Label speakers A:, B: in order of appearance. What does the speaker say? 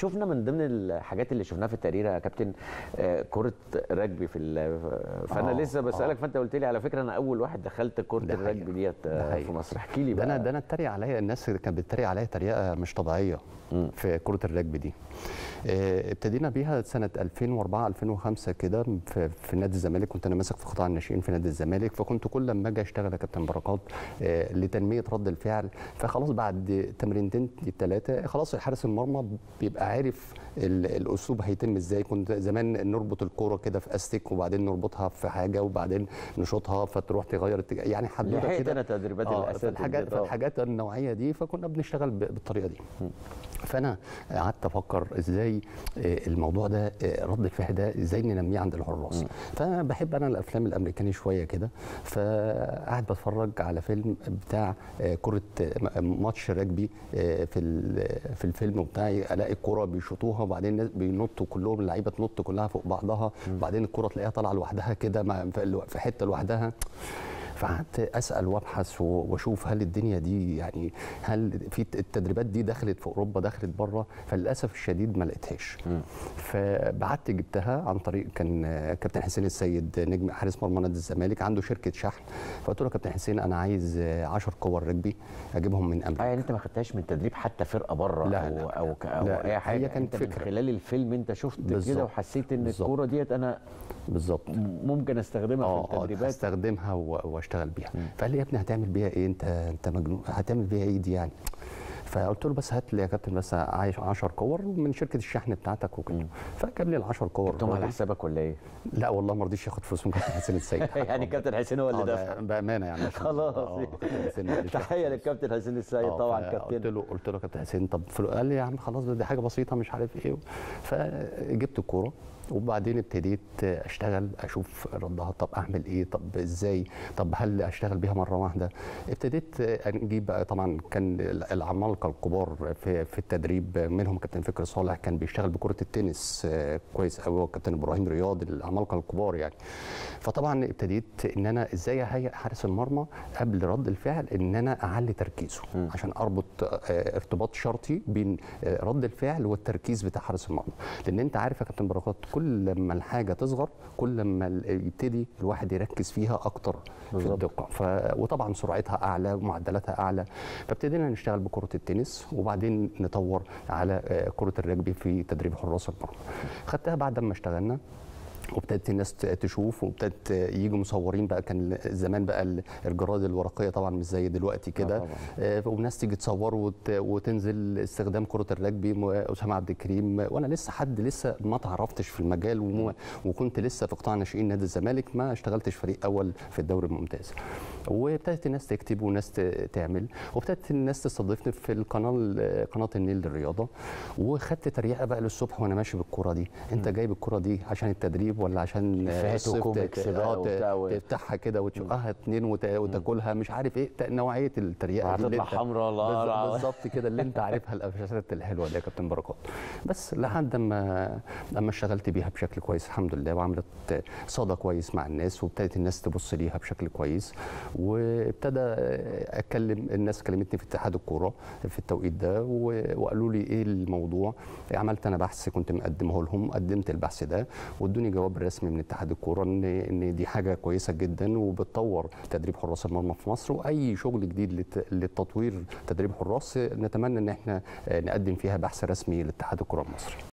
A: شفنا من ضمن الحاجات اللي شفناها في التقرير يا كابتن آه، كره رجبي في ال- فانا
B: آه،
A: لسه بسالك
B: آه.
A: فانت قلت لي على فكره انا اول واحد دخلت كره
B: ده حقيقة.
A: الرجبي ديت
B: ده
A: آه،
B: حقيقة.
A: في مصر احكي لي
B: ده
A: بقى
B: انا ده انا اتريق عليا الناس كانت بتتريق عليا تريقه مش طبيعيه في كره الرجبي دي آه، ابتدينا بيها سنه 2004 2005 كده في, في نادي الزمالك كنت انا ماسك في قطاع الناشئين في نادي الزمالك فكنت كل لما اجي اشتغل يا كابتن بركات آه، لتنميه رد الفعل فخلاص بعد تمرينتين ثلاثه خلاص الحارس المرمى بيبقى عارف ال- الاسلوب هيتم ازاي كنت زمان نربط الكوره كده في استيك وبعدين نربطها في حاجه وبعدين نشوطها فتروح تغير اتجاه يعني حدوته
A: لحقت
B: كده
A: انا تدريبات
B: آه،
A: الاساتذه
B: فالحاجات
A: ديت، آه.
B: فالحاجات النوعيه دي فكنا بنشتغل ب- بالطريقه دي فانا قعدت افكر ازاي آه، الموضوع ده آه، رد الفعل ده ازاي ننميه عند الحراس فانا بحب انا الافلام الامريكاني شويه كده فقعد بتفرج على فيلم بتاع آه، كره آه، م- ماتش رجبي آه، في ال- في الفيلم بتاعي الاقي الكره بيشوطوها وبعدين الناس بينطوا كلهم اللعيبه تنط كلها فوق بعضها وبعدين الكره تلاقيها طالعه لوحدها كده مع- في ال- في حته لوحدها فقعدت اسال وابحث و- واشوف هل الدنيا دي يعني هل في التدريبات دي دخلت في اوروبا دخلت بره فللاسف الشديد ما لقيتهاش فبعت جبتها عن طريق كان آه، كابتن حسين السيد نجم حارس مرمى نادي الزمالك عنده شركه شحن فقلت له يا كابتن حسين انا عايز 10 كور رجبي اجيبهم من
A: اه
B: امريكا
A: يعني انت ما خدتهاش من تدريب حتى فرقه بره
B: لا،
A: او
B: لا.
A: او, ك- أو
B: لا،
A: اي حاجه
B: هي كانت
A: انت من
B: فكرة.
A: خلال الفيلم انت شفت
B: بالظبط.
A: كده وحسيت ان
B: بالظبط.
A: الكوره ديت انا
B: بالظبط
A: ممكن استخدمها
B: اه
A: في
B: اه
A: التدريبات
B: استخدمها و- واشتغل بيها فقال لي يا ابني هتعمل بيها ايه انت انت مجنون هتعمل بيها ايه دي يعني فقلت له بس هات لي يا كابتن بس عايش 10 كور من شركه الشحن بتاعتك وكده فجاب لي ال 10 كور
A: جبتهم على
B: الراجل.
A: حسابك ولا ايه؟
B: لا والله ما رضيش ياخد فلوس من كابتن حسين السيد
A: يعني كابتن حسين هو اللي
B: آه،
A: دفع
B: ده بامانه يعني عشان-
A: خلاص
B: آه، كابتن حسين ما قاليش
A: تحيه
B: ياخد
A: للكابتن حسين السيد
B: آه،
A: طبعا
B: فقلت
A: كابتن
B: له قلت له يا كابتن حسين طب فلو- قال لي يا عم خلاص دي حاجه بسيطه مش عارف ايه فجبت الكوره وبعدين ابتديت اشتغل اشوف ردها طب اعمل ايه طب ازاي طب هل اشتغل بيها مره واحده ابتديت اجيب بقى طبعا كان العمالقه الكبار في في التدريب منهم كابتن فكري صالح كان بيشتغل بكره التنس آه، كويس قوي وكابتن ابراهيم رياض العمالقه الكبار يعني فطبعا ابتديت ان انا ازاي اهيئ حارس المرمى قبل رد الفعل ان انا اعلي تركيزه عشان اربط آه، ارتباط شرطي بين آه، رد الفعل والتركيز بتاع حارس المرمى لان انت عارف يا كابتن بركات كل لما الحاجه تصغر كل لما ال- يبتدي الواحد يركز فيها اكتر في
A: بالظبط.
B: الدقه ف... وطبعا سرعتها اعلى ومعدلاتها اعلى فابتدينا نشتغل بكره التنس وبعدين نطور على آه، كره الرجبي في تدريب حراس المرمى خدتها بعد ما اشتغلنا وابتدت الناس ت- تشوف وابتدت يجوا مصورين بقى كان زمان بقى ال- الجرائد الورقيه طبعا مش زي دلوقتي كده
A: طبعاً.
B: آه، وناس تيجي تصور وت- وتنزل استخدام كره الرجبي م- اسامه عبد الكريم وانا لسه حد لسه ما تعرفتش في المجال وم- وكنت لسه في قطاع ناشئين نادي الزمالك ما اشتغلتش فريق اول في الدوري الممتاز وابتدت الناس تكتب وناس ت- تعمل وابتدت الناس تستضيفني في القناه ال- قناه النيل للرياضه وخدت تريقه بقى للصبح وانا ماشي بالكره دي انت جايب الكره دي عشان التدريب ولا عشان
A: إفيهات
B: الصيف ت-
A: وكوميكس بقى
B: آه، ت-
A: وبتاع و-
B: تفتحها كده وتشقها اتنين وت- وتاكلها مش عارف ايه ت- نوعيه التريقه دي اللي
A: وهتطلع
B: انت-
A: حمرا ولا
B: بالظبط-
A: قرعة.
B: بالظبط كده اللي انت عارفها القفشات الحلوه دي يا كابتن بركات بس لحد ما لما اشتغلت بيها بشكل كويس الحمد لله وعملت صدى كويس مع الناس وابتدت الناس تبص ليها بشكل كويس وابتدى اتكلم الناس كلمتني في اتحاد الكوره في التوقيت ده و- وقالوا لي ايه الموضوع عملت انا بحث كنت مقدمه لهم قدمت البحث ده وادوني جواب رسمي من اتحاد الكوره ان ان دي حاجه كويسه جدا وبتطور تدريب حراس المرمى في مصر واي شغل جديد لت- للتطوير تدريب حراس نتمنى ان احنا نقدم فيها بحث رسمي لاتحاد الكره المصري